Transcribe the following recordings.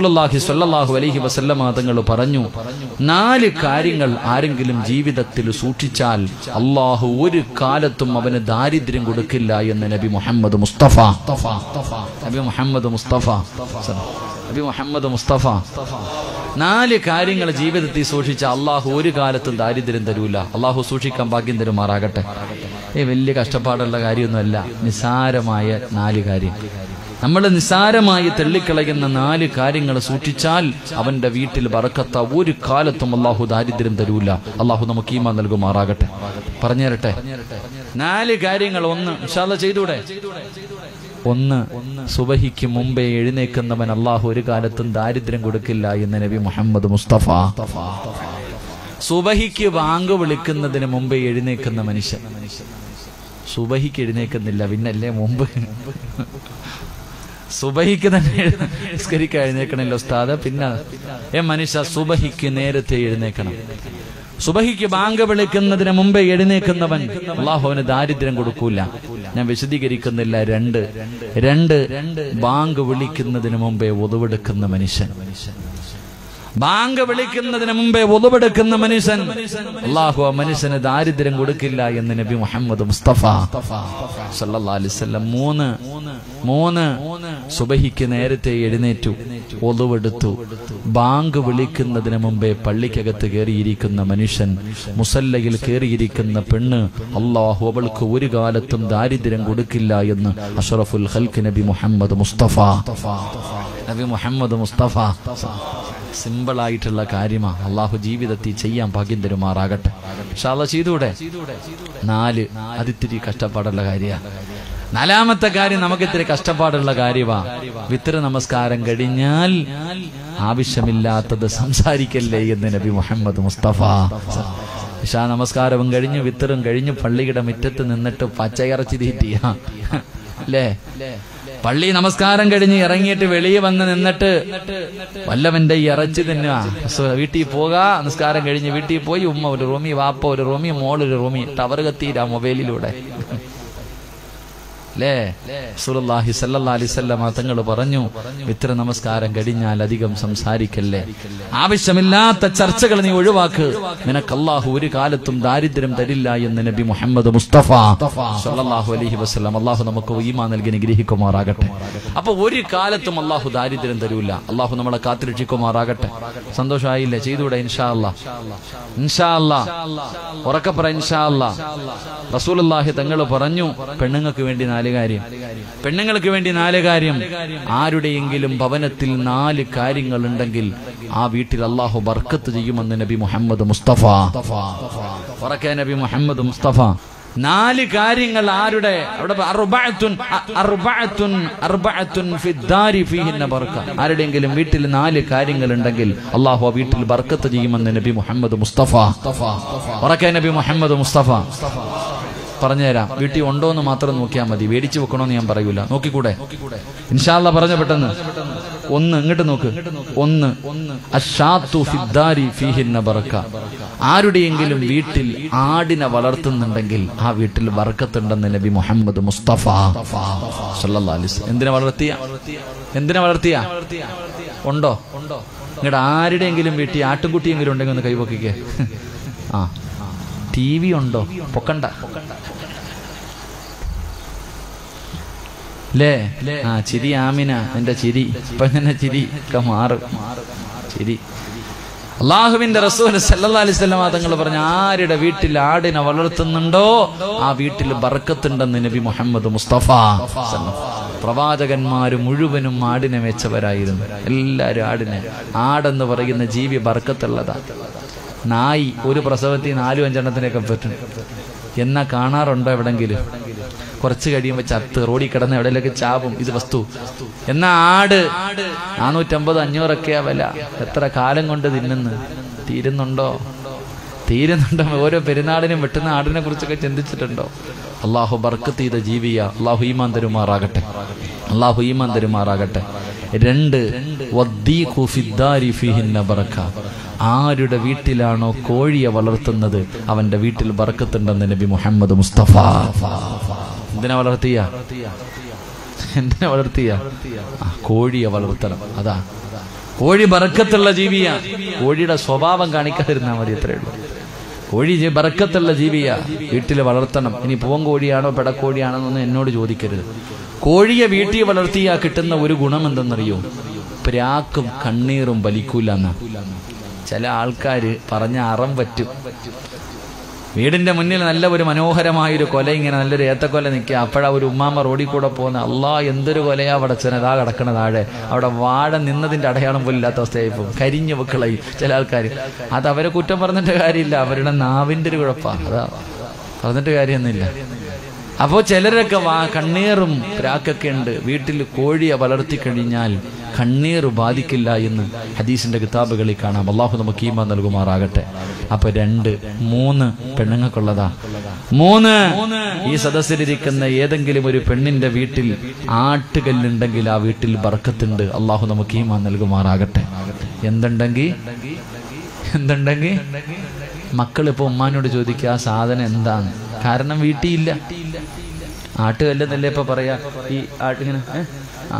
റസൂലുള്ളാഹി സ്വല്ലല്ലാഹു അലൈഹി വസല്ലമ തങ്ങൾ പറഞ്ഞു നാല് കാര്യങ്ങൾ ആരെങ്കിലും ജീവിതത്തിൽ സൂക്ഷിച്ചാൽ അള്ളാഹു ഒരു കാലത്തും അവന് ദാരിദ്ര്യം കൊടുക്കില്ല എന്ന് നബി മുഹമ്മദ് മുസ്തഫ നബി മുഹമ്മദ് മുസ്തഫ നബി മുഹമ്മദ് മുസ്തഫ നാല് കാര്യങ്ങൾ ജീവിതത്തിൽ സൂക്ഷിച്ച അള്ളാഹു ഒരു കാലത്തും ദാരിദ്ര്യം തരൂല അള്ളാഹു സൂക്ഷിക്കാൻ ഭാഗ്യം തരുമാറാകട്ടെ ഏ വലിയ കഷ്ടപ്പാടുള്ള കാര്യമൊന്നുമല്ല നിസാരമായ നാല് കാര്യം നമ്മൾ നിസാരമായി തള്ളിക്കളയുന്ന നാല് കാര്യങ്ങൾ സൂക്ഷിച്ചാൽ അവന്റെ വീട്ടിൽ ബറക്കത്ത ഒരു കാലത്തും അള്ളാഹു ദാരിദ്ര്യം തരൂല അള്ളാഹു നമുക്ക് ഈമ നൽകുമാറാകട്ടെ പറഞ്ഞു തരട്ടെ നാല് കാര്യങ്ങൾ ഒന്ന് ഇൻഷാല്ല ചെയ്തൂടെ ഒന്ന് സുബഹിക്ക് മുമ്പേ എഴുന്നേക്കുന്നവൻ അള്ളാഹു ഒരു കാലത്തും ദാരിദ്ര്യം കൊടുക്കില്ല എന്ന് നബി മുഹമ്മദ് മുസ്തഫ സുബഹിക്ക് വാങ്ക് വിളിക്കുന്നതിന് മുമ്പേ എഴുന്നേക്കുന്ന മനുഷ്യൻ സുബഹിക്ക് എഴുന്നേക്കുന്നില്ല പിന്നല്ലേ മുമ്പ് സുബഹിക്ക് തന്നെ നിസ്കരിക്കാൻ എഴുന്നേക്കണല്ലോ ഉസ്താദ് പിന്നെ ഏ മനുഷ്യ സുബഹിക്ക് നേരത്തെ എഴുന്നേക്കണം സുബഹിക്ക് ബാങ്ക് വിളിക്കുന്നതിന് മുമ്പേ എഴുന്നേക്കുന്നവൻ അള്ളാഹുവിന് ദാരിദ്ര്യം കൊടുക്കൂല ഞാൻ വിശദീകരിക്കുന്നില്ല രണ്ട് രണ്ട് ബാങ്ക് വിളിക്കുന്നതിന് മുമ്പേ ഒതുവെടുക്കുന്ന മനുഷ്യൻ ബാങ്ക് വിളിക്കുന്നതിന് മുമ്പേ ഒതുവെടുക്കുന്ന മനുഷ്യൻ അള്ളാഹു ആ മനുഷ്യന് ദാരിദ്ര്യം കൊടുക്കില്ല എന്ന് നബി മുഹമ്മദ് മുസ്തഫ സല്ലല്ലാഹു അലൈഹി വസല്ലം മൂന്ന് മൂന്ന് സുബഹിക്ക് നേരത്തെ എഴുന്നേറ്റു ഒതുവെടുത്തു ബാങ്ക് വിളിക്കുന്നതിന് മുമ്പേ പള്ളിക്കകത്ത് കയറിയിരിക്കുന്ന മനുഷ്യൻ മുസല്ലയിൽ കയറിയിരിക്കുന്ന പെണ്ണ് അള്ളാഹു അവൾക്ക് ഒരു കാലത്തും ദാരിദ്ര്യം കൊടുക്കില്ല എന്ന് അഷറഫുൽ ഹൽക്ക് നബി മുഹമ്മദ് മുസ്തഫ നബി മുഹമ്മദ് മുസ്തഫ സിമ്പിൾ ആയിട്ടുള്ള കാര്യമാണ് അള്ളാഹു ജീവിതത്തിൽ ചെയ്യാൻ ഭാഗ്യം തരുമാറാകട്ടെ പക്ഷെ അല്ല ചെയ്തൂടെ നാല് അതിത്തിരി കഷ്ടപ്പാടുള്ള കാര്യമാണ് നാലാമത്തെ കാര്യം നമുക്ക് ഇത്തിരി കഷ്ടപ്പാടുള്ള കാര്യമാ വിത്ര നമസ്കാരം കഴിഞ്ഞാൽ ആവശ്യമില്ലാത്തത് സംസാരിക്കല്ലേ എന്ന് നബി മുഹമ്മദ് മുസ്തഫ ഇഷാ നമസ്കാരവും കഴിഞ്ഞ് വിത്തറും കഴിഞ്ഞ് പള്ളിയുടെ മുറ്റത്ത് നിന്നിട്ട് പച്ചയിറച്ചി തീറ്റിയ അല്ലേ പള്ളി നമസ്കാരം കഴിഞ്ഞ് ഇറങ്ങിയിട്ട് വെളിയെ വന്ന് നിന്നിട്ട് വല്ലവന്റെ ഈ ഇറച്ചി തിന്നുക വീട്ടിൽ പോകാ നമസ്കാരം കഴിഞ്ഞ് വീട്ടിൽ പോയി ഉമ്മ ഒരു റൂമി വാപ്പ ഒരു റൂമി മോൾ ഒരു റൂമി ടവർ കത്തിയില്ല മൊബൈലിലൂടെ അല്ലേ സുലല്ലാഹി സല്ലല്ലാ അലിസല്ലമ തങ്ങൾ പറഞ്ഞു വിത്ര നമസ്കാരം കഴിഞ്ഞാൽ അധികം സംസാരിക്കല്ലേ ആവശ്യമില്ലാത്ത ചർച്ചകൾ നീ ഒഴിവാക്ക് നിനക്ക് അള്ളാഹു ഒരു കാലത്തും ദാരിദ്ര്യം തരില്ല എന്ന് നബി മുഹമ്മദ് മുസ്തഫ സല്ലല്ലാഹു അലൈഹി വസല്ലം അള്ളാഹു നമുക്ക് ഈമാ നൽകി അനുഗ്രഹിക്കുമാറാകട്ടെ അപ്പൊ ഒരു കാലത്തും അള്ളാഹു ദാരിദ്ര്യം തരൂല അള്ളാഹു നമ്മളെ കാത്തിരക്ഷിക്കുമാറാകട്ടെ സന്തോഷമായില്ലേ ചെയ്തുകൂടെ ഇൻഷാ അല്ലാ ഇൻഷാ അല്ലാ ഉറക്കപ്പറ ഇൻഷാ അല്ലാ റസൂലുള്ളാഹി തങ്ങൾ പറഞ്ഞു പെണ്ണുങ്ങൾക്ക് വേണ്ടി നാല് കാര്യം പെണ്ണുങ്ങൾക്ക് വേണ്ടി നാല് കാര്യം ആരുടെയെങ്കിലും ഭവനത്തിൽ നാല് കാര്യങ്ങൾ ഉണ്ടെങ്കിൽ ആ വീട്ടിൽ അള്ളാഹു ബർക്കത്ത് ചെയ്യുമെന്ന് നബി മുഹമ്മദ് മുസ്തഫ ഉറക്കെ നബി മുഹമ്മദ് മുസ്തഫ നാല് കാര്യങ്ങൾ ആരുടെ അവിടെ അർബഅത്തുൻ അർബഅത്തുൻ അർബഅത്തുൻ ഫിദ്ദാരി ഫീഹിന്ന ബർക്ക ആരുടെയെങ്കിലും വീട്ടിൽ നാല് കാര്യങ്ങൾ ഉണ്ടെങ്കിൽ അള്ളാഹു ആ വീട്ടിൽ ബർക്കത്ത് ചെയ്യുമെന്ന് നബി മുഹമ്മദ് മുസ്തഫ ഉറക്കെ നബി മുഹമ്മദ് മുസ്തഫ പറഞ്ഞുതരാം വീട്ടിൽ ഉണ്ടോ എന്ന് മാത്രം നോക്കിയാൽ മതി മേടിച്ചു വെക്കണോന്ന് ഞാൻ പറയൂല നോക്കിക്കൂടെ ഇൻഷാല്ല പറഞ്ഞ പെട്ടെന്ന് ഒന്ന് ഇങ്ങോട്ട് നോക്ക് ഒന്ന് അഷാത്തു ഫിദ്ദാരി ഫീഹിന്ന ബറക്ക ആരുടെയെങ്കിലും വീട്ടിൽ ആടിനെ വളർത്തുന്നുണ്ടെങ്കിൽ ആ വീട്ടിൽ ബർക്കത്തുണ്ടെന്ന് നബി മുഹമ്മദ് മുസ്തഫ സല്ലല്ലാഹു അലൈഹി വസല്ലം. എന്തിനാ വളർത്തിയ എന്തിനാ വളർത്തിയ ഉണ്ടോ നിങ്ങളുടെ ആരുടെയെങ്കിലും വീട്ടിൽ ആട്ടുംകുട്ടിയെങ്കിലും ഉണ്ടെങ്കിൽ ഒന്ന് കൈപൊക്കിക്കേ ആ ടി വി ഉണ്ടോ പൊക്കണ്ട ലേ ആ ചിരി ആമിന എന്റെ ചിരി ഇപ്പൊ എങ്ങനെ ചിരി ഒക്കെ മാറും ചിരി അള്ളാഹുവിന്റെ റസൂൽ സല്ലല്ലാഹു അലൈഹി വസല്ലം തങ്ങൾ പറഞ്ഞ ആരുടെ വീട്ടിൽ ആടിനെ വളർത്തുന്നുണ്ടോ ആ വീട്ടിൽ ബർക്കത്തുണ്ടെന്ന് നബി മുഹമ്മദ് മുസ്തഫ പ്രവാചകന്മാര് മുഴുവനും ആടിനെ വെച്ചവരായിരുന്നു എല്ലാരും ആടിനെ ആടെന്ന് പറയുന്ന ജീവി ബർക്കത്തുള്ളതാ നായി ഒരു പ്രസവത്തിൽ നാലും അഞ്ചെണ്ണത്തിനൊക്കെ പറ്റും എന്നാ കാണാറുണ്ടോ എവിടെങ്കിലും കുറച്ച് കഴിയുമ്പോൾ ചത്ത് റോഡിൽ കിടന്ന് എവിടെയൊക്കെ ചാവും ഇത് വസ്തു എന്നാ ആട് നാനൂറ്റമ്പത് അഞ്ഞൂറൊക്കെയാ വില എത്ര കാലം കൊണ്ട് തിന്നുന്നു തീരുന്നുണ്ടോ തീരുന്നുണ്ടോ ഓരോ പെരുന്നാളിനും വെട്ടുന്ന ആടിനെ കുറിച്ചൊക്കെ ചിന്തിച്ചിട്ടുണ്ടോ അള്ളാഹു ബർക്കത്ത് ചെയ്ത ജീവിയ അള്ളാഹു ഈമാൻ തരുമാറാകട്ടെ അള്ളാഹു ഈമാൻ തരുമാറാകട്ടെ രണ്ട് വദ്ദീഖു ഫിദ്ദാരി ഫീഹിന്ന ബറക്ക ആരുടെ വീട്ടിലാണോ കോഴിയെ വളർത്തുന്നത് അവന്റെ വീട്ടിൽ ബർക്കത്തുണ്ടെന്ന് നബി മുഹമ്മദ് മുസ്തഫ എന്തിനാ വളർത്തിയ എന്തിനാ വളർത്തിയ ആ, കോഴിയെ വളർത്തണം അതാ കോഴി ബറക്കത്തുള്ള ജീവിയാ കോഴിയുടെ സ്വഭാവം കാണിക്കാതിരുന്നാൽ മതി അത്രേ ഉള്ളൂ കോഴി ജി- ബറക്കത്തുള്ള ജീവിയാ വീട്ടിൽ വളർത്തണം ഇനി പൂവൻകോഴിയാണോ പെടക്കോഴിയാണോ എന്നൊന്നും എന്നോട് ചോദിക്കരുത് കോഴിയെ വീട്ടിൽ വളർത്തിയാ കിട്ടുന്ന ഒരു ഗുണം എന്തെന്നറിയോ പ്രാക്കും കണ്ണീറും വലിക്കൂല എന്നാ ചില ആൾക്കാര് പറഞ്ഞ അറം പറ്റും വീടിന്റെ മുന്നിൽ നല്ല ഒരു മനോഹരമായൊരു കൊല ഇങ്ങനെ നല്ലൊരു ഏത്തക്കൊല നിൽക്കുക അപ്പോഴാ ഒരു ഉമ്മാമ്മ റോഡിൽ കൂടെ പോകുന്ന അല്ലാ എന്തൊരു കൊലയാ പടച്ചനെ അതാ കിടക്കണ താഴെ അവിടെ വാഴ നിന്നതിന്റെ അടയാളം പോലും ഇല്ലാത്ത അവസ്ഥയായി പോകും കരിഞ്ഞു വെക്കളയും ചില ആൾക്കാർ അത് അവരെ കുറ്റം പറഞ്ഞിട്ട് കാര്യമില്ല അവരുടെ നാവിന്റെ ഒരു കുഴപ്പമാണ് അതാ പറഞ്ഞിട്ട് കാര്യമൊന്നുമില്ല അപ്പോ ചിലരൊക്കെ വാ കണ്ണീറും പ്രാക്കൊക്കെ ഉണ്ട് വീട്ടിൽ കോഴിയെ വളർത്തി കഴിഞ്ഞാൽ കണ്ണീർ ബാധിക്കില്ല എന്ന് ഹദീസിന്റെ കിതാബുകളിൽ കാണാം അള്ളാഹു നമുക്ക് ഈമ നൽകുമാറാകട്ടെ അപ്പൊ രണ്ട് മൂന്ന് പെണ്ണുങ്ങൾക്കുള്ളതാ മൂന്ന് ഈ സദസ്സിലിരിക്കുന്ന ഏതെങ്കിലും ഒരു പെണ്ണിന്റെ വീട്ടിൽ ആട്ടുകല്ലുണ്ടെങ്കിൽ ആ വീട്ടിൽ ബർക്കത്തുണ്ട് അള്ളാഹു നമുക്ക് ഈമ നൽകുമാറാകട്ടെ എന്തുണ്ടെങ്കിൽ എന്തുണ്ടെങ്കിൽ മക്കൾ ഇപ്പൊ ഉമ്മാനോട് ചോദിക്കുക ആ സാധനം എന്താണ് കാരണം വീട്ടിൽ ഇല്ല ആട്ടുകല്ലെന്നല്ലേ ഇപ്പൊ പറയാ ഈ ആട്ടിങ്ങനെ ഏ? ആ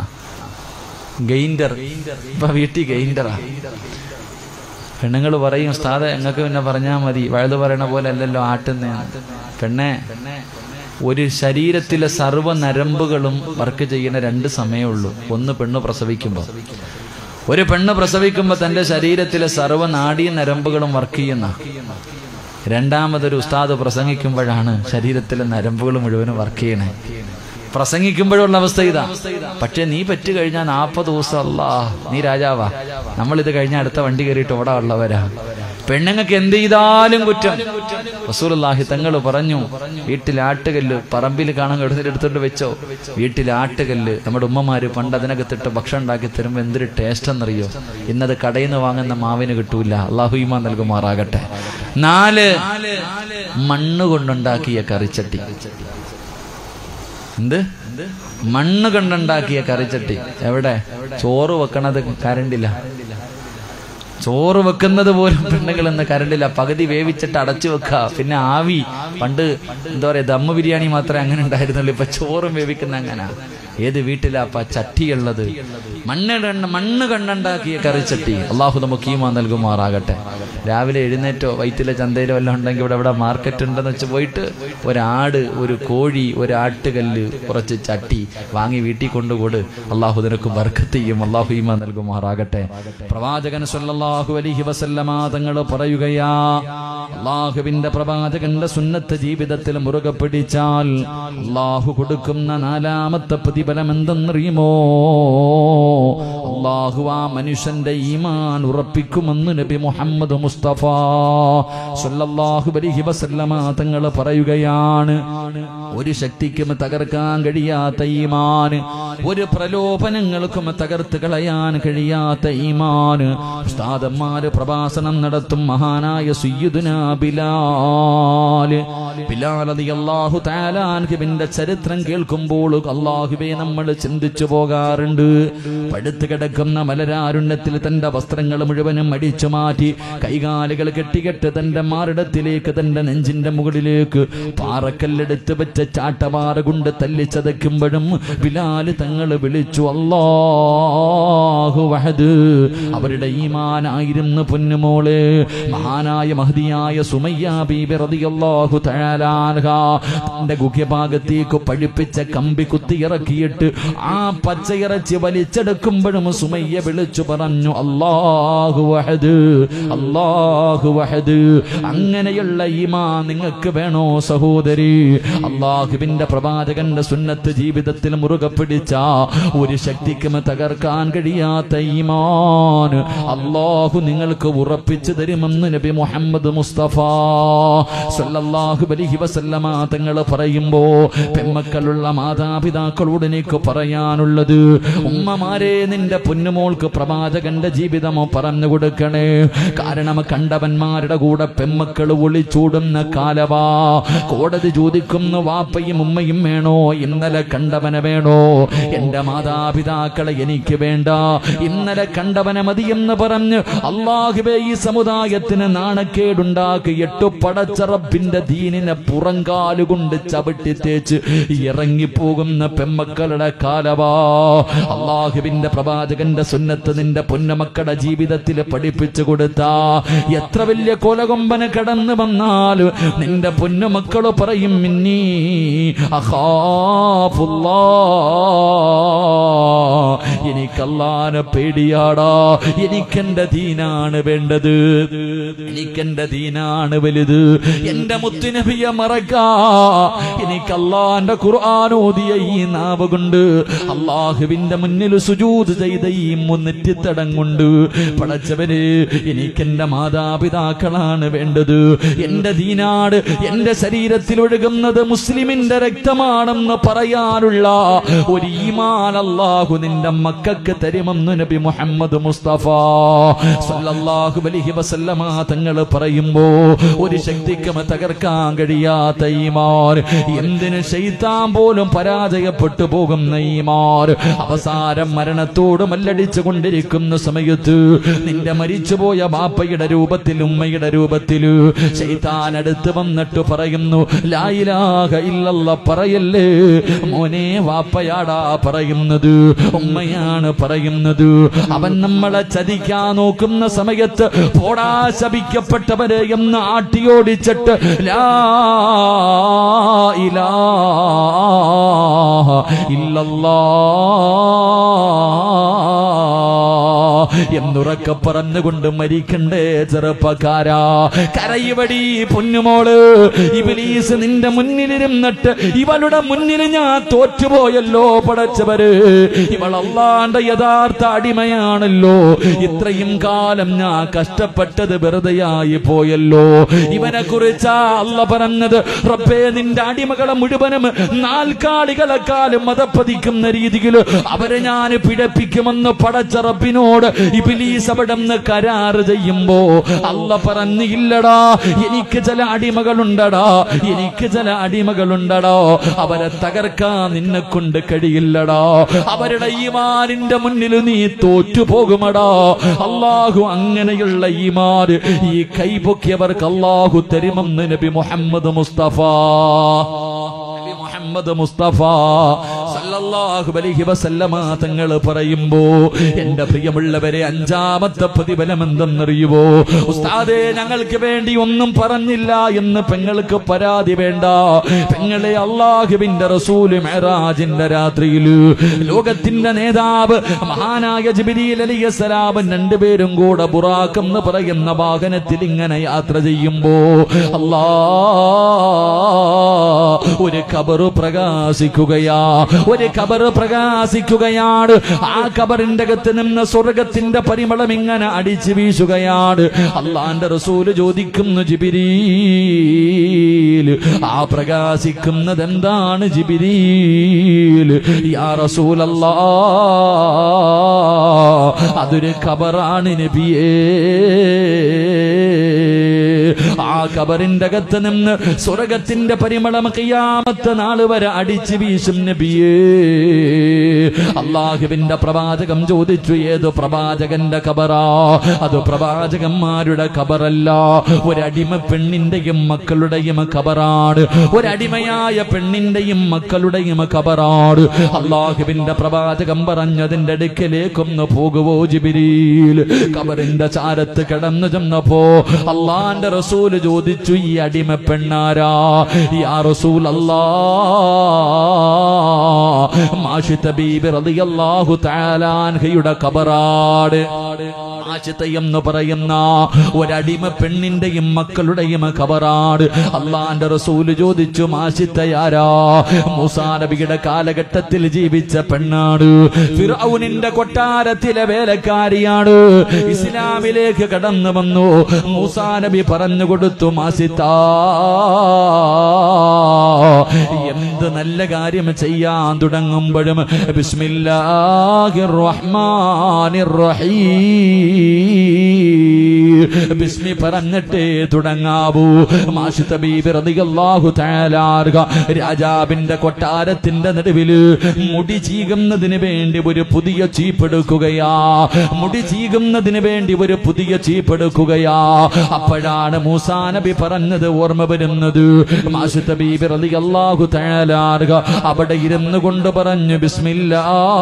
ഗെയിൻഡർ ഇപ്പൊ വീട്ടിൽ ഗെയിൻഡറാ പെണ്ണുങ്ങൾ പറയും ഉസ്താദ് ഞങ്ങൾക്ക് പിന്നെ പറഞ്ഞാൽ മതി വഴുത് പറയണ പോലെ അല്ലല്ലോ ആട്ടുന്നേന്ന് പെണ്ണെ ഒരു ശരീരത്തിലെ സർവ്വ നരമ്പുകളും വർക്ക് ചെയ്യുന്ന രണ്ട് സമയമേ ഉള്ളൂ ഒന്ന് പെണ്ണ് പ്രസവിക്കുമ്പോൾ ഒരു പെണ്ണ് പ്രസവിക്കുമ്പോൾ തന്റെ ശരീരത്തിലെ സർവ്വ നാടീ നരമ്പുകളും വർക്ക് ചെയ്യുന്ന രണ്ടാമതൊരു ഉസ്താദ് പ്രസംഗിക്കുമ്പോഴാണ് ശരീരത്തിലെ നരമ്പുകൾ മുഴുവനും വർക്ക് ചെയ്യണേ പ്രസംഗിക്കുമ്പോഴുള്ള അവസ്ഥ ഇതാ പക്ഷെ നീ പറ്റു കഴിഞ്ഞാൽ നാൽപ്പത് ദിവസം അല്ലാ നീ രാജാവാ നമ്മളിത് കഴിഞ്ഞ അടുത്ത വണ്ടി കയറിയിട്ട് ഓടാ ഉള്ളവരാ പെണ്ണുങ്ങൾക്ക് എന്ത് ചെയ്താലും കുറ്റം റസൂലുള്ളാഹി തങ്ങൾ പറഞ്ഞു വീട്ടിൽ ആട്ടുകല്ല് പറമ്പിൽ കാണാൻ എടുത്തിട്ട് എടുത്തോണ്ട് വെച്ചോ വീട്ടിൽ ആട്ടുകല്ല് നമ്മുടെ ഉമ്മമാര് പണ്ട് അതിനകത്തിട്ട് ഭക്ഷണം ഉണ്ടാക്കി തരുമ്പോൾ എന്തൊരു ടേസ്റ്റ് എന്നറിയോ ഇന്നത് കടയിൽ നിന്ന് വാങ്ങുന്ന മാവിന് കിട്ടൂല അള്ളാഹു ഈമാൻ നൽകുമാറാകട്ടെ നാല് മണ്ണ് കൊണ്ടുണ്ടാക്കിയ കറിച്ചട്ടി എന്ത് മണ്ണ് കൊണ്ടുണ്ടാക്കിയ കറിച്ചട്ടി എവിടെ ചോറ് വെക്കണത് കരണ്ടില്ല ചോറ് വെക്കുന്നത് പോലും പെണ്ണുങ്ങൾ ഇന്ന് കരണ്ടില്ല പകുതി വേവിച്ചിട്ട് അടച്ചു വെക്കുക പിന്നെ ആവി പണ്ട് എന്താ പറയാ ദമ്മ ബിരിയാണി മാത്രമേ അങ്ങനെ ഉണ്ടായിരുന്നുള്ളൂ ഇപ്പൊ ചോറും വേവിക്കുന്ന അങ്ങനെ ഏത് വീട്ടിലാപ്പ ചട്ടിയുള്ളത് മണ്ണ് കണ്ട് മണ്ണ് കണ്ടുണ്ടാക്കിയ കറിച്ചട്ടി അള്ളാഹു നമുക്ക് ഈമാ നൽകുമാറാകട്ടെ രാവിലെ എഴുന്നേറ്റോ വൈറ്റിലെ ചന്തയിലോ എല്ലാം ഉണ്ടെങ്കിൽ ഇവിടെ ഇവിടെ മാർക്കറ്റ് ഉണ്ടെന്ന് വെച്ച് പോയിട്ട് ഒരാട് ഒരു കോഴി ഒരു ആട്ടുകല്ല് കുറച്ച് ചട്ടി വാങ്ങി വീട്ടിൽ കൊണ്ടുകൊട് അള്ളാഹു നിനക്ക് ബർക്കത്ത് ചെയ്യും അള്ളാഹു ഈമാ നൽകുമാറാകട്ടെ പ്രവാചകൻ സല്ലല്ലാഹു അലൈഹി വസല്ലമ തങ്ങൾ പറയുകയാ അള്ളാഹുവിന്റെ പ്രവാചകന്റെ സുന്നത്ത് ജീവിതത്തിൽ മുറുകെ പിടിച്ചാൽ അള്ളാഹു കൊടുക്കുന്ന നാലാമത്തെ പ്രതിഫലം എന്തെന്നറിയുമോ അള്ളാഹു ആ മനുഷ്യന്റെ ഈമാൻ ഉറപ്പിക്കുമെന്ന് നബി മുഹമ്മദ് മുസ്തഫ സല്ലല്ലാഹു അലൈഹി വസല്ലമ തങ്ങൾ പറയുകയാണ് ഒരു ശക്തിക്കും തകർക്കാൻ കഴിയാത്ത ഈമാന് ഒരു പ്രലോഭനങ്ങൾക്കും തകർത്ത് കളയാൻ കഴിയാത്ത ഈമാന് ഉസ്താദന്മാര് പ്രഭാഷണം നടത്തും മഹാനായ സുയ്യിദുന ബിലാല് ബിലാൽ റളിയല്ലാഹു തആല അൻഹുവിന്റെ ചരിത്രം കേൾക്കുമ്പോൾ അള്ളാഹുവെ നമ്മൾ ചിന്തിച്ചു പോകാറുണ്ട് പടുത്തു കിടക്കുന്ന മലരാരുണ്യത്തിൽ തന്റെ വസ്ത്രങ്ങൾ മുഴുവനും അടിച്ചു മാറ്റി കൈകാലുകൾ കെട്ടികെട്ട് തന്റെ മാറിടത്തിലേക്ക് തന്റെ നെഞ്ചിന്റെ മുകളിലേക്ക് പാറക്കല്ലെടുത്ത് വെച്ച ചാട്ടപാറ കൊണ്ട് തല്ലിച്ചതയ്ക്കുമ്പോഴും ബിലാല് തങ്ങൾ വിളിച്ചു അല്ലാഹു വഹദ് അവരുടെ ഈമാനായിരുന്നു പൊന്നുമോള് മഹാനായ മഹതിയായ സുമയ്യ ബീബി റളിയല്ലാഹു തആല അൻഹ തന്റെ ഗുഹ്യഭാഗത്തേക്ക് പഴിപ്പിച്ച കമ്പി കുത്തിയിറക്കിയിട്ട് ആ പച്ചയിറച്ചി വലിച്ചെടുക്കുമ്പോഴും സുമയ്യ വിളിച്ചു പറഞ്ഞു അല്ലാഹു വഹദ് അല്ലാഹു വഹദ് അങ്ങനെയുള്ള ഈമാ നിങ്ങൾക്ക് വേണോ സഹോദരി അള്ളാഹുവിന്റെ പ്രവാചകന്റെ സുന്നത്ത് ജീവിതത്തിൽ മുറുകെ പിടിച്ച ഒരു ശക്തിക്കും തകർക്കാൻ കഴിയാത്ത ഈമാൻ അള്ളാഹു നിങ്ങൾക്ക് ഉറപ്പിച്ചു തരുമെന്ന് നബി മുഹമ്മദ് മുസ്തഫ സല്ലല്ലാഹു അലൈഹി വസല്ലമ തങ്ങൾ പറയുമ്പോ പെമ്മക്കളുള്ള മാതാപിതാക്കളോട് എനിക്ക് പറയാനുള്ളത് ഉമ്മമാരെ നിന്റെ പൊന്നുമോൾക്ക് പ്രവാചകന്റെ ജീവിതമോ പറഞ്ഞു കൊടുക്കണേ കാരണം കണ്ടവന്മാരുടെ കൂടെ പെമ്മക്കൾ ഒളിച്ചൂടുന്ന കാലവാ കോടതി ചോദിക്കുന്നു വാപ്പയും ഉമ്മയും വേണോ ഇന്നലെ കണ്ടവനെ വേണോ എന്റെ മാതാപിതാക്കളെ എനിക്ക് വേണ്ട ഇന്നലെ കണ്ടവനെ മതിയെന്ന് പറഞ്ഞ് അള്ളാഹുബേ ഈ സമുദായത്തിന് നാണക്കേടുണ്ടാക്കി എട്ടു പടച്ച റബ്ബിന്റെ ദീനിനെ പുറങ്കാലുകൊണ്ട് ചവിട്ടി തേച്ച് ഇറങ്ങിപ്പോകുന്ന പെമ്മക്കളുടെ കാലവാ അള്ളാഹുവിന്റെ പ്രവാചകന്റെ സുന്നത്ത് നിന്റെ പൊന്നമക്കളുടെ ജീവിതത്തിൽ പഠിപ്പിച്ചു കൊടുത്ത എത്ര വലിയ കൊലകൊമ്പന് കടന്നു വന്നാലും നിന്റെ പൊന്നുമക്കള് പറയും മിന്നീ അഹാഫുല്ലാ എനിക്കല്ലാനെ പേടിയാടാ എനിക്കെന്റെ ദീനാണ് വേണ്ടത് എനിക്കെന്റെ ദീനാണ് വലുത് എന്റെ മുത്തുനബിയെ മറക്കാ എനിക്കല്ലാന്റെ ഖുർആാനോദിയ ഈ നാവ് കൊണ്ട് അള്ളാഹുവിന്റെ മുന്നിൽ സുജൂത് ചെയ്ത ഈ മുന്നെറ്റിത്തടം കൊണ്ട് പടച്ചവന് എനിക്കെന്റെ മാതാപിതാക്കളാണ് വേണ്ടത് എന്റെ ദീനാട് എന്റെ ശരീരത്തിൽ ഒഴുകുന്നത് മുസ്ലിമിന്റെ രക്തമാണെന്ന് പറയാനുള്ള ഒരു ഈമാൻ അള്ളാഹു നിന്റെ മക്കൾക്ക് തരുമെന്ന് നബി മുഹമ്മദ് മുസ്തഫ സല്ലല്ലാഹു അലൈഹി വസല്ലമ തങ്ങൾ പറയുമ്പോ ഒരു ശക്തിക്കും തകർക്കാൻ കഴിയാത്ത ഈമാൻ എന്തിന് ശൈത്താൻ പോലും പരാജയപ്പെട്ടു പോകുന്ന ഈമാൻ അവസാനം മരണത്തോട് മല്ലടിച്ചു കൊണ്ടിരിക്കുന്ന സമയത്ത് നിന്റെ മരിച്ചുപോയ ബാപ്പയുടെ രൂപത്തിൽ ഉമ്മയുടെ രൂപത്തിൽ ശൈത്താൻ അടുത്ത് വന്നിട്ട് പറയുന്നു ലായിലാഹ ഇല്ലല്ല പറയല്ലേ മോനെ വാപ്പയാടാ പറയുന്നത് ഉമ്മയാണ് പറയുന്നത് അവൻ നമ്മളെ ചതിക്കാൻ നോക്കുന്ന സമയത്ത് പോടാ ശപിക്കപ്പെട്ടവരെ എന്ന് ആട്ടിയോടിച്ചിട്ട് ലാ ഇലാഹ ഇല്ലല്ലാ എന്നുറക്കെ പറഞ്ഞുകൊണ്ട് മരിക്കണ്ടേ ചെറുപ്പക്കാരാ കരയുവടി പൊന്നുമോള് ഇബിലീസ് നിന്റെ മുന്നിലിരുന്നിട്ട് ഇവളുടെ മുന്നിൽ ഞാൻ തോറ്റുപോയല്ലോ പടച്ചവര് ഇവൾ അള്ളാന്റെ യഥാർത്ഥ അടിമയാണല്ലോ ഇത്രയും കാലം ഞാൻ കഷ്ടപ്പെട്ടത് വെറുതെയായി പോയല്ലോ ഇവനെ കുറിച്ചാ അല്ല പറഞ്ഞത് റബ്ബേ നിന്റെ അടിമകളെ മുഴുവനും നാൽക്കാലികളെക്കാളും മതപ്പതിക്കുന്ന രീതിയിൽ അവരെ ഞാൻ പിഴപ്പിക്കുമെന്ന് പടച്ച റബ്ബിനോട് ഇബിലീസ് അവിടെ നിന്ന് കരാറ് ചെയ്യുമ്പോ അല്ല പറഞ്ഞില്ലടാ എനിക്ക് ചില അടിമകളുണ്ടടാ എനിക്ക് ചില അടിമകളുണ്ടടാ അവരെ തകർക്കാൻ നിന്നെ കൊണ്ട് കഴിയില്ലടാ അവരുടെ ഈമാനിന്റെ മുന്നിൽ നീ തോറ്റുപോകുമടാ അള്ളാഹു അങ്ങനെയുള്ള ഈമാൻ ഈ കൈപൊക്കിയവർക്ക് അള്ളാഹു തരുമെന്ന് നബി മുഹമ്മദ് മുസ്തഫ നബി മുഹമ്മദ് മുസ്തഫ സല്ലല്ലാഹു അലൈഹി വസല്ലമ തങ്ങൾ പറയുമ്പോ എന്റെ പ്രിയമുള്ളവരെ അഞ്ചാമത്തെ പ്രതിഫലം എന്തെന്നറിയുവോ ഉസ്താദേ ഞങ്ങൾക്ക് വേണ്ടി ഒന്നും പറഞ്ഞില്ല എന്ന് പെങ്ങൾക്ക് പരാതി വേണ്ട പെങ്ങളെ അള്ളാഹുവിന്റെ റസൂല് മെഹറാജിന്റെ രാത്രിയിൽ ലോകത്തിന്റെ നേതാവ് മഹാനായ ജിബിരിൽ അലിയസലാമൻ രണ്ടുപേരും കൂടെ ബുറാഖ് എന്ന് പറയുന്ന വാഹനത്തിൽ ഇങ്ങനെ യാത്ര ചെയ്യുമ്പോ അല്ലാ ഒരു കബറ് പ്രകാശിക്കുകയാ ഒരു കബറ് പ്രകാശിക്കുകയാണ് ആ കബറിന്റെ അകത്ത് നിന്ന് സ്വർഗത്തിന്റെ പരിമളം ഇങ്ങനെ അടിച്ചു വീശുകയാണ് അള്ളാന്റെ റസൂല് ചോദിക്കുന്നു ജിബിരീൽ ആ പ്രകാശിക്കുന്നത് എന്താണ് ജിബിരീൽ യാ റസൂലല്ലാ അതൊരു കബറാണ് നബിയേ ആ കബറിന്റെ അകത്ത് നിന്ന് സ്വർഗത്തിന്റെ പരിമളം കയ്യാമത്തെ നാള് വരെ അടിച്ചു വീശും നബിയേ അള്ളാഹുവിന്റെ പ്രവാചകം ചോദിച്ചു ഏത് പ്രവാചകന്റെ കബറാ അത് പ്രവാചകന്മാരുടെ കബറല്ല ഒരടിമ പെണ്ണിന്റെയും മക്കളുടെയും കബറാണ് ഒരടിമയായ പെണ്ണിന്റെയും മക്കളുടെയും കബറാണ് അള്ളാഹുവിന്റെ പ്രവാചകം പറഞ്ഞതിന്റെ അടുക്കലേക്കൊന്ന് പോകുവോ ജിബിരിയിൽ കബറിന്റെ ചാരത്ത് കിടന്നു ചെന്നപ്പോ അള്ളാന്റെ റസൂല് ചോദിച്ചു ഈ അടിമ പെണ്ണാരാ യാ റസൂൽ അല്ലാ മാഷിത്ത ബീബി റളിയല്ലാഹു തആല അൻഹയുടെ കബറാട് ആശിത്ത എന്ന് പറയുന്ന ഒരടിമ പെണ്ണിന്റെയും മക്കളുടെയും കബറാട് അള്ളാന്റെ റസൂല് ചോദിച്ചു മാഷിത്തയാരാ മൂസാ നബിയുടെ കാലഘട്ടത്തിൽ ജീവിച്ച പെണ്ണാട് ഫിറൌനിന്റെ കൊട്ടാരത്തിലെ വേലക്കാരിയാണ് ഇസ്ലാമിലേക്ക് കടന്നു വന്നു മൂസാ നബി പറഞ്ഞു കൊടുത്തു മാസിത്ത എന്ത് നല്ല കാര്യം ചെയ്യാൻ തുടങ്ങുമ്പോഴും ബിസ്മില്ലാഹിർ റഹ്മാനിർ റഹീം ബിസ്മി പറഞ്ഞിട്ടേ തുടങ്ങാവൂ മാഷിത്ത ബീബി റളിയല്ലാഹു തആല അൻഹ രാജാവിന്റെ കൊട്ടാരത്തിന്റെ നടുവില് മുടി ചീകുന്നതിന് വേണ്ടി ഒരു പുതിയ ചീപ്പെടുക്കുകയാ മുടി ചീകുന്നതിന് വേണ്ടി ഒരു പുതിയ ചീപ്പെടുക്കുകയാ അപ്പോഴാണ് മൂസാ നബി പറഞ്ഞത് ഓർമ്മ വരുന്നത് മാഷിത്ത ബീബി റളിയല്ലാഹു തആല അൻഹ അവിടെ ഇരുന്നു കൊണ്ട് പറഞ്ഞു ബിസ്മില്ലാ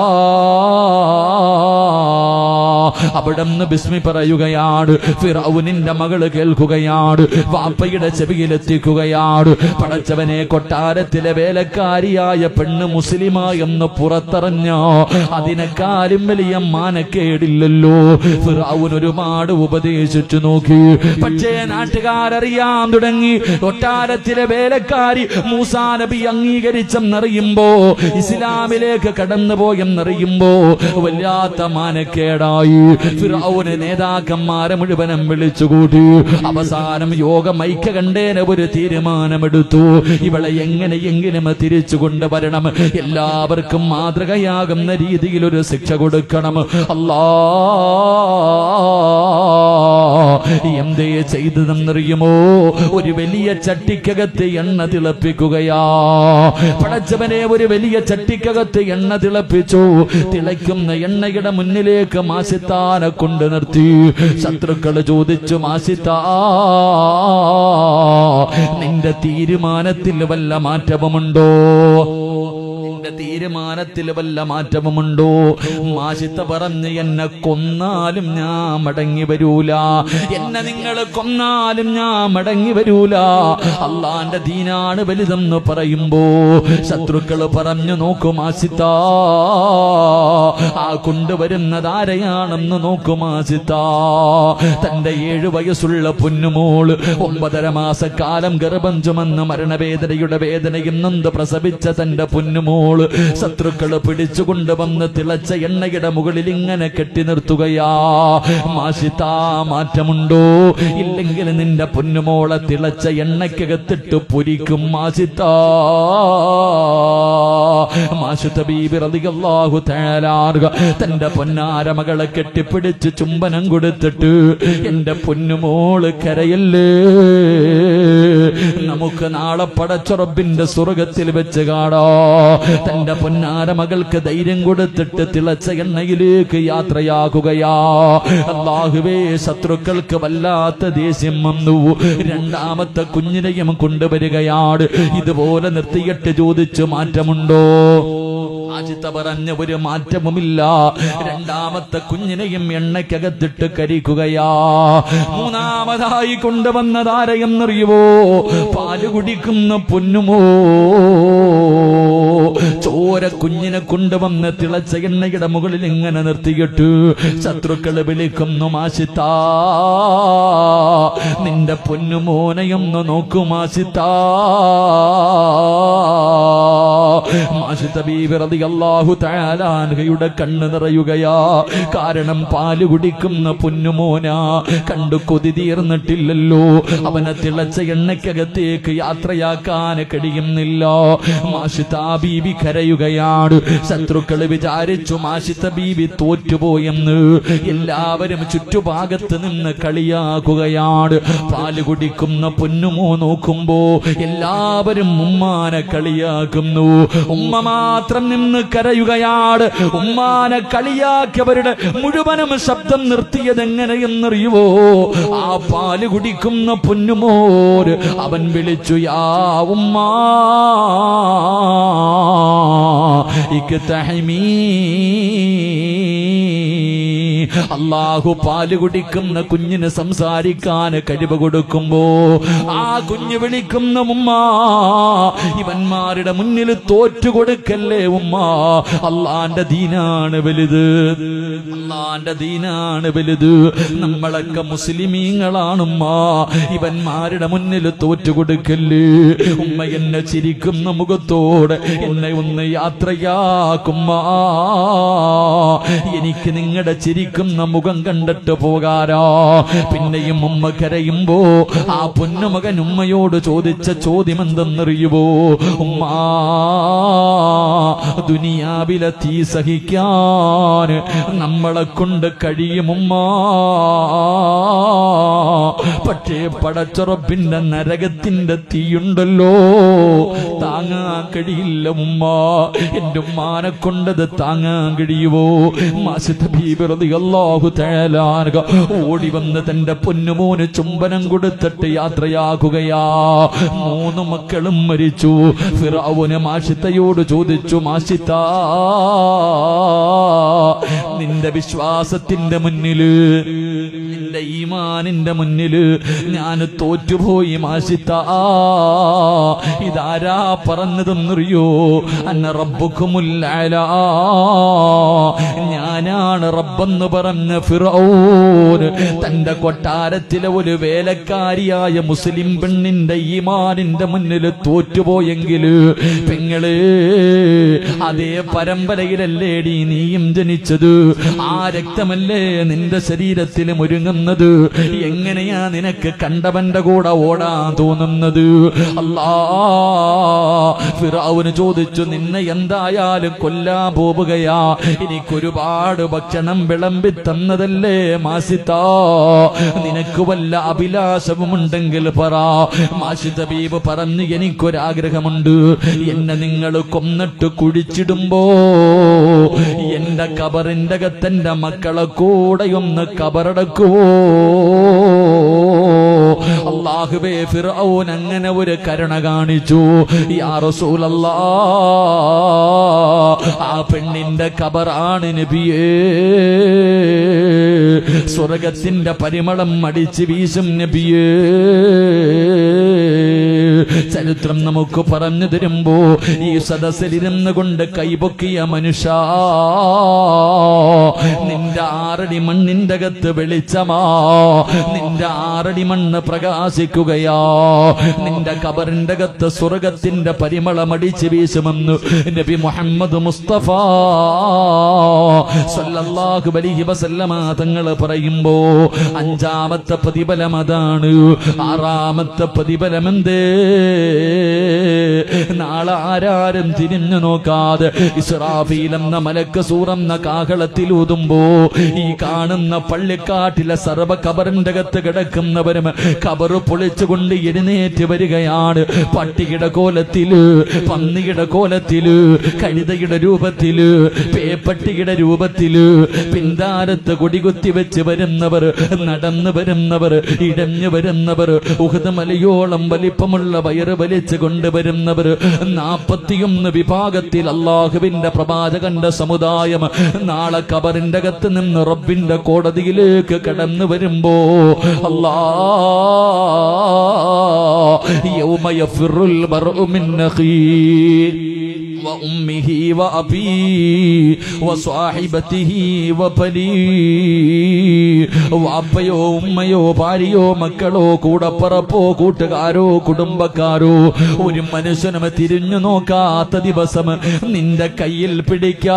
അവിടെ നിന്ന് ബിസ്മി പറയുകയാണ് ഫിറൌനിന്റെ മകള് കേൾക്കുകയാണ് വാപ്പയുടെ ചെവിയിലെത്തിക്കുകയാണ് പടച്ചവനെ കൊട്ടാരത്തിലെ വേലക്കാരിയായ പെണ്ണ് മുസ്ലിമായെന്ന് പുറത്തറിഞ്ഞോ അതിനെക്കാരും വലിയ മാനക്കേടില്ലല്ലോ ഫിറൌൻ ഒരുപാട് ഉപദേശിച്ചു നോക്കി പക്ഷേ നാട്ടുകാരറിയാൻ തുടങ്ങി കൊട്ടാരത്തിലെ വേലക്കാരി മൂസാ നബി അംഗീകരിച്ചെന്നറിയുമ്പോ ഇസ്ലാമിലേക്ക് കടന്നുപോയെന്നറിയുമ്പോ വല്ലാത്ത മാനക്കേടായി ഫിറൌന് നേതാക്കന്മാരെ മുഴുവനും വിളിച്ചുകൂട്ടി അവസാനം യോഗം ഐക്യ കണ്ടേന ഒരു തീരുമാനമെടുത്തു ഇവളെ എങ്ങനെയെങ്കിലും തിരിച്ചു കൊണ്ടുവരണം എല്ലാവർക്കും മാതൃകയാകുന്ന രീതിയിൽ ഒരു ശിക്ഷ കൊടുക്കണം അല്ലാ എന്തേ ചെയ്തതെന്നറിയുമോ ഒരു വലിയ ചട്ടിക്കകത്ത് എണ്ണ തിളപ്പിക്കുകയാ പടച്ചവനെ ഒരു വലിയ ചട്ടിക്കകത്ത് എണ്ണ തിളപ്പിച്ചു തിളയ്ക്കുന്ന എണ്ണയുടെ മുന്നിലേക്ക് മാസിത്താനെ കൊണ്ട് നിർത്തി ശത്രുക്കൾ ചോദിച്ചു മാസിത്താ നിന്റെ തീരുമാനത്തിൽ വല്ല മാറ്റവുമുണ്ടോ നിന്റെ തീരുമാനത്തിൽ വല്ല മാറ്റവുമുണ്ടോ മാഷിത്ത പറഞ്ഞ് എന്നെ കൊന്നാലും ഞാൻ മടങ്ങി വരൂല എന്നെ നിങ്ങൾ കൊന്നാലും ഞാൻ മടങ്ങി വരൂല അള്ളാന്റെ ദീനാണ് വലുതെന്ന് പറയുമ്പോ ശത്രുക്കൾ പറഞ്ഞു നോക്കൂ മാസിത്ത ആ കൊണ്ടുവരുന്നത് ആരെയാണെന്ന് നോക്കൂ മാസിത്ത തന്റെ ഏഴു വയസ്സുള്ള പൊന്നുമോള് ഒമ്പതര മാസക്കാലം ഗർഭം ചുമന്ന് മരണവേദനയുടെ വേദനയും നൊന്ത് പ്രസവിച്ച തന്റെ പൊന്നുമോള് ശത്രുക്കള് പിടിച്ചുകൊണ്ട് വന്ന് തിളച്ച എണ്ണയുടെ മുകളിൽ ഇങ്ങനെ കെട്ടി നിർത്തുകയാ മാഷിത്താ മാറ്റമുണ്ടോ ഇല്ലെങ്കിൽ നിന്റെ പൊന്നുമോളെ തിളച്ച എണ്ണയ്ക്കകത്തിട്ട് പൊരിക്കും മാഷിത്താ മാഷുത്ത ബീബി റളിയല്ലാഹു തആല അൻഹ തന്റെ പൊന്നാര മകളെ കെട്ടിപ്പിടിച്ച് ചുംബനം കൊടുത്തിട്ട് എന്റെ പൊന്നുമോള് കരയല്ലേ നമുക്ക് നാളെ പടച്ചുറപ്പിന്റെ സ്വർഗത്തിൽ വെച്ച് കാണാ തന്റെ പൊന്നാര മകൾക്ക് ധൈര്യം കൊടുത്തിട്ട് തിളച്ച എണ്ണയിലേക്ക് യാത്രയാകുകയാ അള്ളാഹുവേ ശത്രുക്കൾക്ക് വല്ലാത്ത ദേഷ്യം വന്നു രണ്ടാമത്തെ കുഞ്ഞിനെയും കൊണ്ടുവരികയാണ് ഇതുപോലെ നിർത്തിയിട്ട് ചോദിച്ചു മാറ്റമുണ്ടോ ആദ്യത്തെ പറഞ്ഞ ഒരു മാറ്റവുമില്ല രണ്ടാമത്തെ കുഞ്ഞിനെയും എണ്ണയ്ക്കകത്തിട്ട് കരിക്കുകയാ മൂന്നാമതായി കൊണ്ടുവന്നതാരെയെന്നറിയുവോ പാല് കുടിക്കുന്ന പൊന്നുമോ ചോര കുഞ്ഞിനെ കൊണ്ടുവന്ന് തിളച്ച എണ്ണയുടെ മുകളിൽ ഇങ്ങനെ നിർത്തിയിട്ട് ശത്രുക്കള് വിളിക്കുന്നു മാസിത്താ നിന്റെ പൊന്നുമോനെയൊന്ന് നോക്കൂ മാസിത്താ മാഷിത്ത ബീബി റളിയല്ലാഹു തആല അൻഹയുടെ കണ്ണ് നിറയുകയാ കാരണം പാല് കുടിക്കുന്ന പൊന്നുമോന കണ്ടു കൊതി തീർന്നിട്ടില്ലല്ലോ അവനെ തിളച്ച എണ്ണയ്ക്കകത്തേക്ക് യാത്രയാക്കാൻ കഴിയുന്നില്ല മാഷിത്ത ബീബി കരയുകയാണ് ശത്രുക്കള് വിചാരിച്ചു മാഷിത്ത ബീബി തോറ്റുപോയെന്ന് എല്ലാവരും ചുറ്റുഭാഗത്ത് നിന്ന് കളിയാക്കുകയാണ് പാല് കുടിക്കുന്ന പൊന്നുമോ നോക്കുമ്പോ എല്ലാവരും ഉമ്മാനെ കളിയാക്കുന്നു ഉമ്മ മാത്രം നിന്ന് കരയുകയാണ് ഉമ്മാനെ കളിയാക്കിയവരുടെ മുഴുവനും ശബ്ദം നിർത്തിയത് എങ്ങനെയെന്നറിയുവോ ആ പാല് കുടിക്കുന്ന പൊന്നുമോര് അവൻ വിളിച്ചു യാ ഉമ്മാ ഇക്തഹമീ അള്ളാഹു പാല് കുടിക്കുന്ന കുഞ്ഞിന് സംസാരിക്കാൻ കഴിവ് കൊടുക്കുമ്പോ ആ കുഞ്ഞ് വിളിക്കുന്ന ഉമ്മ ഇവന്മാരുടെ മുന്നിൽ തോറ്റു കൊടുക്കല്ലേ ഉമ്മ അള്ളാന്റെ ദീനാണ് വലുത് അള്ളാന്റെ ദീനാണ് വലുത് നമ്മളൊക്കെ മുസ്ലിമീങ്ങളാണുമ്മ ഇവന്മാരുടെ മുന്നിൽ തോറ്റു കൊടുക്കല്ലേ ഉമ്മ എന്നെ ചിരിക്കുന്ന മുഖത്തോടെ എന്നെ ഒന്ന് യാത്രയാക്കുമ്മ എനിക്ക് നിങ്ങളുടെ ചിരിക്കുന്ന ചിരിക്കുന്ന മുഖം കണ്ടിട്ട് പോകാരോ പിന്നെയും ഉമ്മ കരയുമ്പോ ആ പൊന്നുമകൻ ഉമ്മയോട് ചോദിച്ച ചോദ്യം എന്തെന്നറിയുവോ ഉമ്മാ ദുനിയാവിലെ തീ സഹിക്കാൻ നമ്മളെ കൊണ്ട് കഴിയുമുമ്മാ പക്ഷേ പടച്ചുറപ്പിന്റെ നരകത്തിന്റെ തീയുണ്ടല്ലോ താങ്ങാൻ കഴിയില്ല ഉമ്മ എന്റെ ഉമ്മാനെ കൊണ്ടത് താങ്ങാൻ കഴിയുവോ മാസിദ്ദീപ് തേലാനുക ഓടി വന്ന് തന്റെ പൊന്നുമോന് ചുംബനം കൊടുത്തിട്ട് യാത്രയാകുകയാ മൂന്ന് മക്കളും മരിച്ചു ഫിറാവുന് മാഷിത്തയോട് ചോദിച്ചു മാഷിത്ത നിന്റെ വിശ്വാസത്തിന്റെ മുന്നില് നിന്റെ ഈമാനിന്റെ മുന്നില് ഞാൻ തോറ്റുപോയി മാഷിത്ത ഇതാരാ പറഞ്ഞതെന്നറിയോ അന്ന റബ്ബുക്കുമുല്ല ഞാനാണ് റബ്ബെന്ന് പറഞ്ഞ ഫിറോന് തന്റെ കൊട്ടാരത്തിലെ ഒരു വേലക്കാരിയായ മുസ്ലിം പെണ്ണിന്റെ ഈമാനിന്റെ മുന്നിൽ തോറ്റുപോയെങ്കിൽ പെങ്ങള് അതേ പരമ്പരയിലല്ലേടി നീയും ജനിച്ചത് ആ രക്തമല്ലേ നിന്റെ ശരീരത്തിൽ ഒരുങ്ങുന്നത് എങ്ങനെയാ നിനക്ക് കണ്ടവന്റെ കൂടെ ഓടാൻ തോന്നുന്നത് അല്ലാ ഫിറാവുന് ചോദിച്ചു നിന്നെ എന്തായാലും കൊല്ലാൻ പോവുകയാ എനിക്കൊരുപാട് ഭക്ഷണം വിളമ്പി തന്നതല്ലേ മാസിത്താ നിനക്ക് വല്ല അഭിലാഷവുമുണ്ടെങ്കിൽ പറ മാഷിത ബീബ് പറഞ്ഞു എനിക്കൊരാഗ്രഹമുണ്ട് എന്നെ നിങ്ങൾ കൊന്നിട്ട് കുഴിച്ചിടുമ്പോ എന്റെ കബറിന്റെ അകത്തെന്റെ മക്കളെ കൂടെ ഒന്ന് കബറടക്കുവോ അള്ളാഹുബേ ഫിറൌൻ അങ്ങനെ ഒരു കരുണ കാണിച്ചു യാ റസൂലല്ലാ ആ പെണ്ണിന്റെ കബറാണ് നബിയേ സ്വർഗത്തിന്റെ പരിമളം അടിച്ച് വീശും നബിയേ ചരിത്രം നമുക്ക് പറഞ്ഞു തരുമ്പോ ഈ സദസ്സിലിരുന്ന് കൊണ്ട് കൈപൊക്കിയ മനുഷ്യ നിന്റെ ആറടി മണ്ണിന്റെ അകത്ത് വെളിച്ചമാ നിന്റെ ആറടി മണ്ണ് പ്രകാശിക്കുകയാ നിന്റെ കബറിന്റെ അകത്ത് സ്വർഗത്തിന്റെ പരിമളമടിച്ച് വീശുമെന്ന് നബി മുഹമ്മദ് മുസ്തഫ സല്ലല്ലാഹു അലൈഹി വസല്ലമ തങ്ങൾ പറയുമ്പോ അഞ്ചാമത്തെ പ്രതിഫലം അതാണ് ആറാമത്തെ പ്രതിഫലം എന്തേ നാളെ ആരാരും തിരിഞ്ഞു നോക്കാതെ ഇസ്രാഫീൽ എന്ന മലക്ക് സൂറന്ന കാഹളത്തിൽ ഊതുമ്പോ ഈ കാണുന്ന പള്ളിക്കാട്ടിലെ സർവ കബറിന്റെ അകത്ത് കിടക്കുന്നവരും കബറ് പൊളിച്ചുകൊണ്ട് എഴുന്നേറ്റ് വരികയാണ് പട്ടിയുടെ കോലത്തില് പന്നിയുടെ കോലത്തില് കഴുതയുടെ രൂപത്തില് പേപ്പട്ടിയുടെ രൂപത്തില് പിന്താരത്ത് കൊടികുത്തി വെച്ച് വരുന്നവർ നടന്നു വരുന്നവർ ഇടഞ്ഞു വരുന്നവർ ഉഹദ് മലയോളം വലിപ്പമുള്ള വയറ് വലിച്ചു കൊണ്ടുവരുന്നവർ നാപ്പത്തിയൊന്ന് വിഭാഗത്തിൽ അള്ളാഹുവിന്റെ പ്രവാചകന്റെ സമുദായം നാളെ കബറിന്റെ അകത്ത് നിന്ന് റബ്ബിന്റെ കോടതിയിലേക്ക് കടന്നു വരുമ്പോ അല്ലാ യൗമ യഫിറുൽ മർഉ മിൻ അഖീ وأمه وأبيه وصاحبته وبنيه വാപ്പയോ ഉമ്മയോ ഭാര്യയോ മക്കളോ കൂടപ്പറപ്പോ കൂട്ടുകാരോ കുടുംബക്കാരോ ഒരു മനുഷ്യനും തിരിഞ്ഞു നോക്കാത്ത ദിവസം നിന്റെ കയ്യിൽ പിടിക്കാ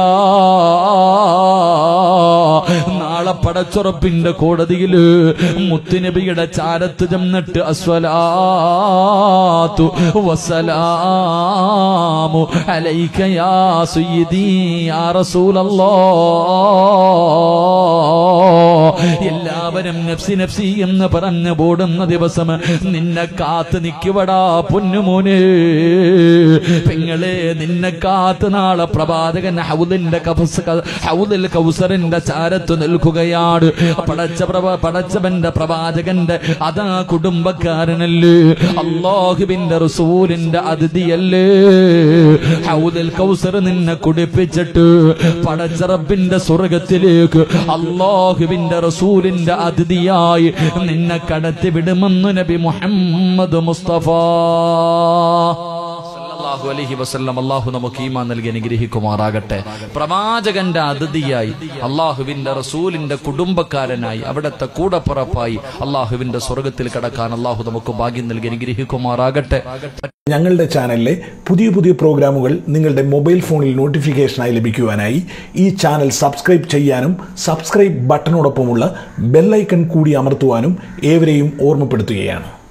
നാളെ പടച്ചുറപ്പിന്റെ കോടതിയില് മുത്തുനബിയുടെ ചാരത്ത് ചെന്നിട്ട് അസ്വലാത്തു വസ്സലാമു അലൈക യാ സയ്യിദി യാ റസൂലല്ലാഹ് എല്ലാവരും നഫ്സി നഫ്സി എന്ന് പറഞ്ഞു പോടുന്ന ദിവസം നിന്നെ കാത്ത് നിൽക്കുവടാ പൊന്നുമോനെ പെങ്ങളെ നിന്നെ കാത്ത് നാളെ പ്രവാചകൻ ഹൗദിന്റെ കഫസ് ക- ഹൗദിൽ കൗസറിന്റെ ചാരത്ത് നിൽക്കുകയാണ് പടച്ച പ്രഭ പടച്ചവന്റെ പ്രവാചകന്റെ അതാ കുടുംബക്കാരനല്ലേ അള്ളാഹുവിന്റെ റസൂലിന്റെ അതിഥിയല്ലേ ഹൗദിൽ കൗസർ നിന്നെ കുടിപ്പിച്ചിട്ട് പടച്ചറബിന്റെ സ്വർഗത്തിലേക്ക് അള്ളാഹുവിന്റെ റസൂലിന്റെ അതിഥിയായി നിന്നെ കടത്തി വിടുമെന്ന് നബി മുഹമ്മദ് മുസ്തഫ സല്ലല്ലാഹു അലൈഹി വസല്ലം അള്ളാഹു നമുക്ക് ഈമാൻ നൽകി അനുഗ്രഹിക്കുമാറാകട്ടെ പ്രവാചകന്റെ അതിഥിയായി അള്ളാഹുവിന്റെ റസൂലിന്റെ കുടുംബക്കാരനായി അവിടുത്തെ കൂടപ്പുറപ്പായി അള്ളാഹുവിന്റെ സ്വർഗത്തിൽ കടക്കാൻ അള്ളാഹു നമുക്ക് ഭാഗ്യം നൽകി അനുഗ്രഹിക്കുമാറാകട്ടെ ഞങ്ങളുടെ ചാനലിലെ പുതിയ പുതിയ പ്രോഗ്രാമുകൾ നിങ്ങളുടെ മൊബൈൽ ഫോണിൽ നോട്ടിഫിക്കേഷനായി ലഭിക്കുവാനായി ഈ ചാനൽ സബ്സ്ക്രൈബ് ചെയ്യാനും സബ്സ്ക്രൈബ് ബട്ടണോടൊപ്പമുള്ള ബെല്ലൈക്കൺ കൂടി അമർത്തുവാനും ഏവരെയും ഓർമ്മപ്പെടുത്തുകയാണ്